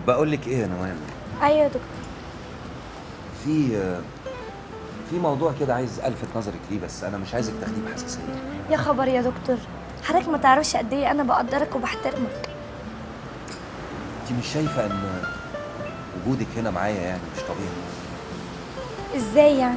بقول لك ايه يا نوال ايوه يا دكتور في في موضوع كده عايز الفت نظرك ليه بس انا مش عايزك تاخديه بحساسيه يا خبر يا دكتور حضرتك ما تعرفش قد ايه انا بقدرك وبحترمك انت مش شايفه ان وجودك هنا معايا يعني مش طبيعي ازاي يعني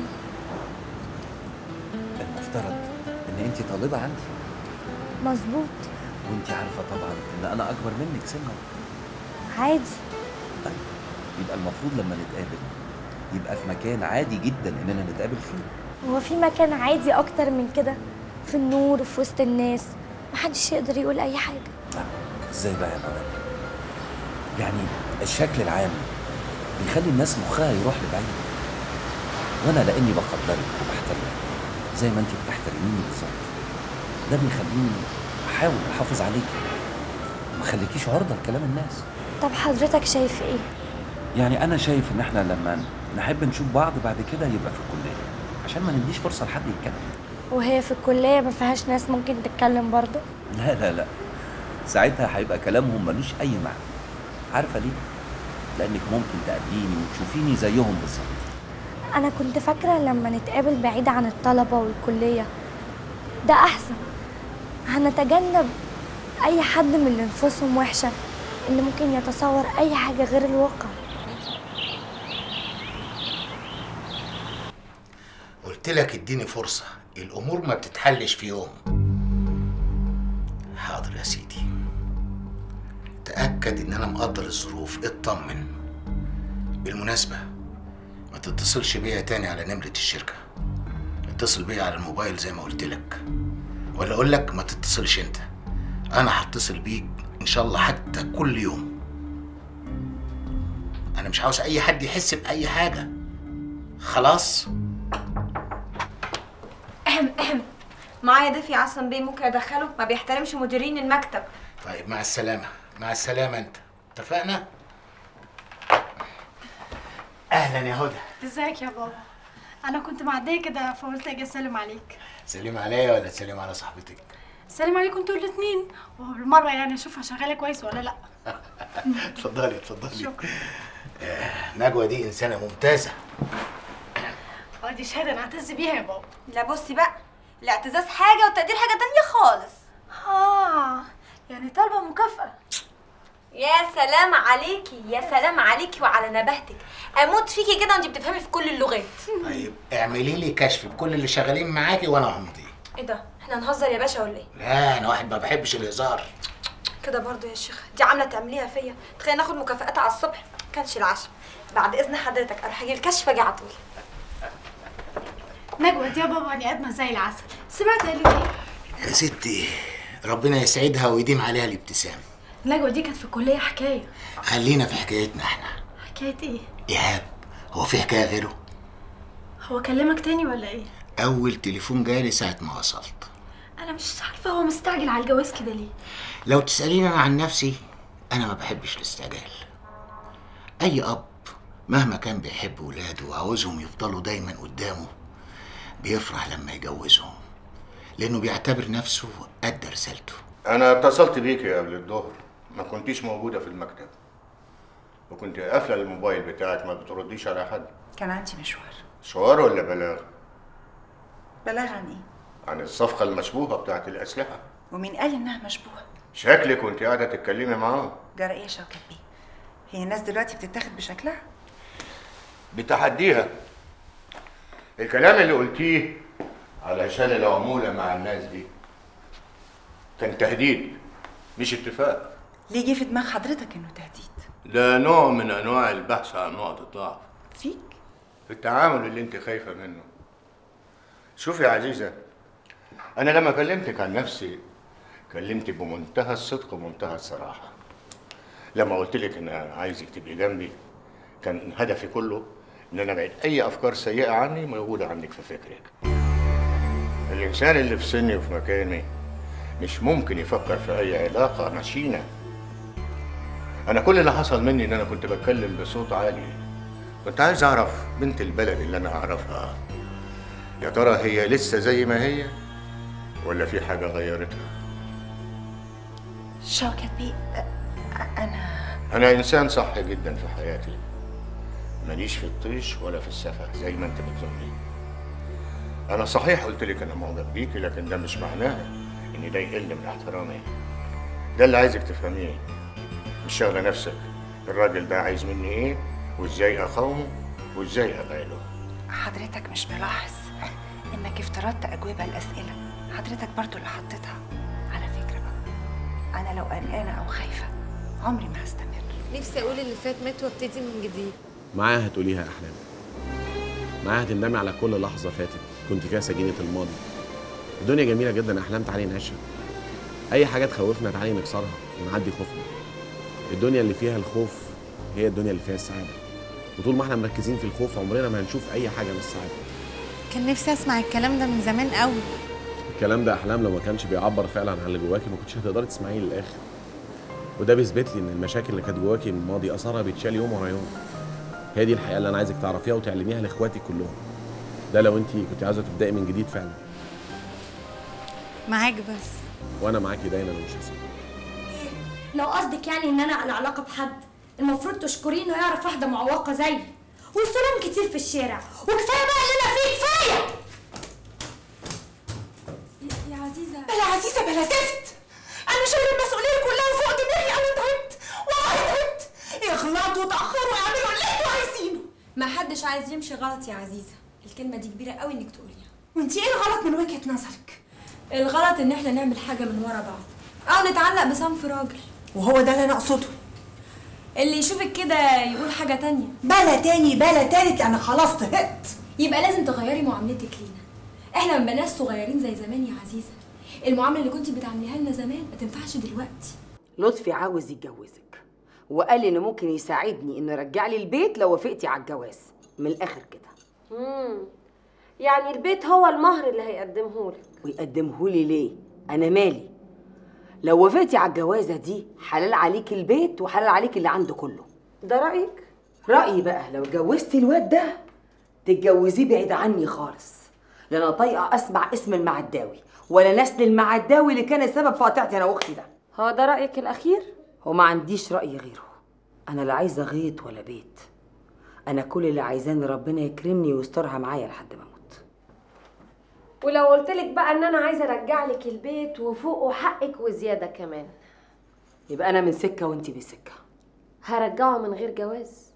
المفترض ان انت طالبه عندي مظبوط وانت عارفه طبعا ان انا اكبر منك سنا عادي طيب يبقى المفروض لما نتقابل يبقى في مكان عادي جدا اننا نتقابل فيه هو في مكان عادي اكتر من كده في النور وفي وسط الناس محدش يقدر يقول اي حاجه لا ازاي بقى يا نوال يعني الشكل العام بيخلي الناس مخها يروح لبعيد وانا لاني بقدرك وبحترمك زي ما انت بتحترميني بالظبط ده بيخليني احاول احافظ عليكي ما اخليكيش عرضه لكلام الناس طب حضرتك شايف ايه يعني انا شايف ان احنا لما نحب نشوف بعض بعد كده يبقى في الكليه عشان ما نديش فرصه لحد يتكلم وهي في الكليه ما فيهاش ناس ممكن تتكلم برضه لا لا لا ساعتها هيبقى كلامهم ملوش اي معنى عارفه ليه لانك ممكن تقابليني وتشوفيني زيهم بالظبط انا كنت فاكره لما نتقابل بعيد عن الطلبه والكليه ده احسن هنتجنب اي حد من اللي نفوسهم وحشه اللي ممكن يتصور اي حاجه غير الواقع قلت لك اديني فرصة الأمور ما بتتحلش في يوم حاضر يا سيدي تأكد إن أنا مقدر الظروف اطمن بالمناسبة ما تتصلش بيا تاني على نمرة الشركة اتصل بيا على الموبايل زي ما قلت لك ولا أقول لك ما تتصلش أنت أنا هتصل بيك إن شاء الله حتى كل يوم أنا مش عاوز أي حد يحس بأي حاجة خلاص؟ اهم اهم معايا ضيفي عصام بيه ممكن ادخله ما بيحترمش مديرين المكتب طيب مع السلامة مع السلامة أنت اتفقنا؟ أهلا يا هدى ازيك يا بابا انا كنت معديه كده فقلت اجي اسلم عليك سلم عليا ولا تسلم على صاحبتك؟ سلم عليكم انتوا الاثنين وبالمره يعني اشوفها شغاله كويس ولا لا اتفضلي اتفضلي شكرا نجوى دي إنسانة ممتازة اه دي شهاده نعتز بيها يا بابا لا بصي بقى الاعتزاز حاجه والتقدير حاجه تانية خالص اه يعني طالبه مكافاه يا سلام عليكي يا سلام عليكي وعلى نباهتك اموت فيكي كده وانت بتفهمي في كل اللغات طيب اعملي لي كشف بكل اللي شغالين معاكي وأنا همضي ايه ده احنا هنهزر يا باشا ولا ايه لا أنا واحد ما بحبش الهزار كده برضو يا شيخ دي عامله تعمليها فيا تخيل ناخد مكافآت على الصبح كانش العشاء بعد اذن حضرتك اروح اجي الكشف واجي على طول نجوى دي يا بابا بني ادمه زي العسل سمعت قالت ايه يا ستي ربنا يسعدها ويديم عليها الابتسام نجوى دي كانت في الكليه حكايه خلينا في حكايتنا احنا حكايه ايه إيهاب هو في حكاية غيره؟ هو كلمك تاني ولا ايه أول تليفون جالي ساعة ما وصلت انا مش عارفه هو مستعجل على الجواز كده ليه لو تسأليني أنا عن نفسي أنا ما بحبش الاستعجال أي أب مهما كان بيحب ولاده وعاوزهم يفضلوا دايما قدامه بيفرح لما يجوزهم لأنه بيعتبر نفسه قد رسالته انا اتصلت بيكي قبل الظهر ما كنتيش موجوده في المكتب وكنت قافله الموبايل بتاعك ما بترديش على حد كان عندي مشوار شوار ولا بلاغ بلاغ عن ايه عن الصفقه المشبوهه بتاعت الاسلحه ومين قال انها مشبوهه شكلك كنت قاعده تتكلمي معاهم جرى ايه يا شوكت بيه هي الناس دلوقتي بتتاخد بشكلها بتحديها الكلام اللي قلتيه علشان العموله مع الناس دي كان تهديد مش اتفاق ليه جه في دماغ حضرتك انه تهديد ده نوع من انواع البحث عن نقط الضعف فيك في التعامل اللي انت خايفه منه شوفي يا عزيزه انا لما كلمتك عن نفسي كلمتك بمنتهى الصدق ومنتهى الصراحه لما قلت لك ان أنا عايزك تبقي جنبي كان هدفي كله ان انا ابعد اي افكار سيئه عني موجوده عندك في فكرك الانسان اللي في سني وفي مكاني مش ممكن يفكر في اي علاقه مشينه انا كل اللي حصل مني ان انا كنت بتكلم بصوت عالي كنت عايز اعرف بنت البلد اللي انا اعرفها يا ترى هي لسه زي ما هي ولا في حاجه غيرتها شوكت بيه أ- انا انا انسان صح جدا في حياتي ماليش في الطيش ولا في السفه زي ما انت بتظني انا صحيح قلت لك انا معجب بيكي لكن ده مش معناه ان ده يقل من احترامي ده اللي عايزك تفهميه مش شاغله نفسك الراجل ده عايز مني ايه وازاي اقاومه وازاي ابعده حضرتك مش ملاحظ انك افترضت اجوبه الاسئله حضرتك برضو اللي حطيتها على فكره بقى انا لو قلقانه او خايفه عمري ما هستمر نفسي اقول اللي فات مات وابتدي من جديد معاها هتقوليها احلام معاها هتندمي على كل لحظه فاتت كنت فيها سجينه الماضي الدنيا جميله جدا احلام تعالي نعيشها اي حاجه تخوفنا تعالي نكسرها ونعدي خوفنا الدنيا اللي فيها الخوف هي الدنيا اللي فيها السعاده وطول ما احنا مركزين في الخوف عمرنا ما هنشوف اي حاجه من السعاده كان نفسي اسمع الكلام ده من زمان قوي الكلام ده احلام لو ما كانش بيعبر فعلا عن اللي جواكي ما كنتش هتقدري تسمعيه للاخر وده بيثبت لي ان المشاكل اللي كانت جواكي من الماضي اثرها بيتشال يوم ورا يوم هي دي الحقيقه اللي انا عايزك تعرفيها وتعلميها لاخواتك كلهم ده لو انت كنت عايزه تبداي من جديد فعلا معاك بس وانا معاكي دايما ومش هسيبك لو قصدك يعني ان انا على علاقه بحد المفروض تشكريه انه يعرف واحده معوقه زيي والسلام كتير في الشارع وكفايه بقى اللي انا فيه كفايه يا عزيزه بلا عزيزه بلا زفت انا شايله المسؤوليه كلها فوق دماغي انا تعبت والله تعبت اغلطوا وتاخروا واعملوا اللي انتوا عايزينه ما حدش عايز يمشي غلط يا عزيزه الكلمه دي كبيره قوي انك تقوليها وانت ايه الغلط من وجهه نظرك الغلط ان احنا نعمل حاجه من ورا بعض او نتعلق بصنف راجل وهو ده اللي انا اقصده اللي يشوفك كده يقول حاجه تانية بلا تاني بلا تالت انا خلاص طهقت يبقى لازم تغيري معاملتك لينا احنا ما بقناش صغيرين زي زمان يا عزيزه المعامله اللي كنت بتعامليها لنا زمان ما تنفعش دلوقتي لطفي عاوز يتجوزك وقال لي انه ممكن يساعدني انه يرجع لي البيت لو وافقتي على الجواز من الاخر كده امم يعني البيت هو المهر اللي هيقدمه لك ويقدمه لي ليه انا مالي لو وافقتي على الجوازه دي حلال عليك البيت وحلال عليك اللي عنده كله ده رايك رايي بقى لو اتجوزتي الواد ده تتجوزيه بعيد عني خالص لا انا طايقه اسمع اسم المعداوي ولا نسل المعداوي اللي كان السبب في قطيعتي انا واختي ده هو ده رايك الاخير وما عنديش راي غيره انا لا عايزه غيط ولا بيت انا كل اللي عايزاه ان ربنا يكرمني ويسترها معايا لحد ما اموت ولو قلت لك بقى ان انا عايزه ارجع لك البيت وفوقه حقك وزياده كمان يبقى انا من سكه وانتي بسكه هرجعه من غير جواز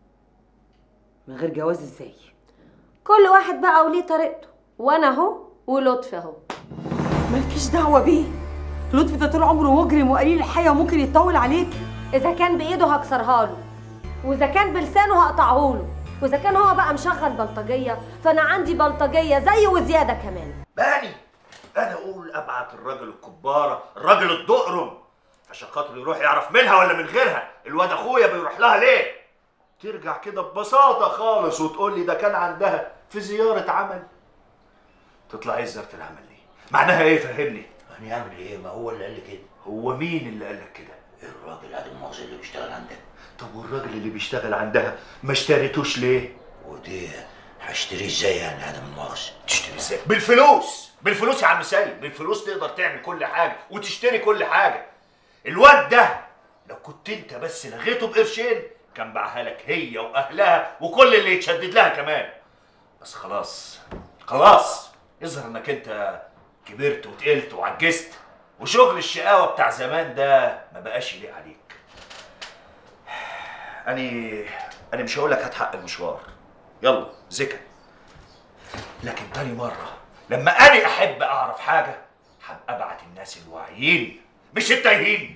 من غير جواز ازاي كل واحد بقى وليه طريقته وانا اهو ولطفي اهو مالكيش دعوه بيه لطفي ده طول عمره مجرم وقليل الحياه وممكن يتطول عليك اذا كان بايده هكسرها له واذا كان بلسانه هقطعه له واذا كان هو بقى مشغل بلطجيه فانا عندي بلطجيه زيه وزياده كمان باني انا اقول ابعت الراجل الكباره الراجل الدقرم عشان خاطر يروح يعرف منها ولا من غيرها الواد اخويا بيروح لها ليه ترجع كده ببساطه خالص وتقول لي ده كان عندها في زياره عمل تطلع ايه زياره العمل دي معناها ايه فهمني يعني يعمل ايه ما هو اللي قال لي كده هو مين اللي قال لك كده الراجل عدم المؤاخذه اللي بيشتغل عندك طب والراجل اللي بيشتغل عندها ما اشتريتوش ليه ودي هشتريه ازاي يعني عدم المؤاخذه تشتري ازاي بالفلوس بالفلوس يا عم سيد بالفلوس تقدر تعمل كل حاجه وتشتري كل حاجه الواد ده لو كنت انت بس لغيته بقرشين كان باعها لك هي واهلها وكل اللي يتشدد لها كمان بس خلاص خلاص يظهر انك انت كبرت وتقلت وعجزت وشغل الشقاوه بتاع زمان ده ما بقاش يليق عليك اني انا مش هقول لك هات حق المشوار يلا ذكر لكن تاني مرة لما أنا أحب أعرف حاجة هبقى أبعت الناس الواعيين مش التايهين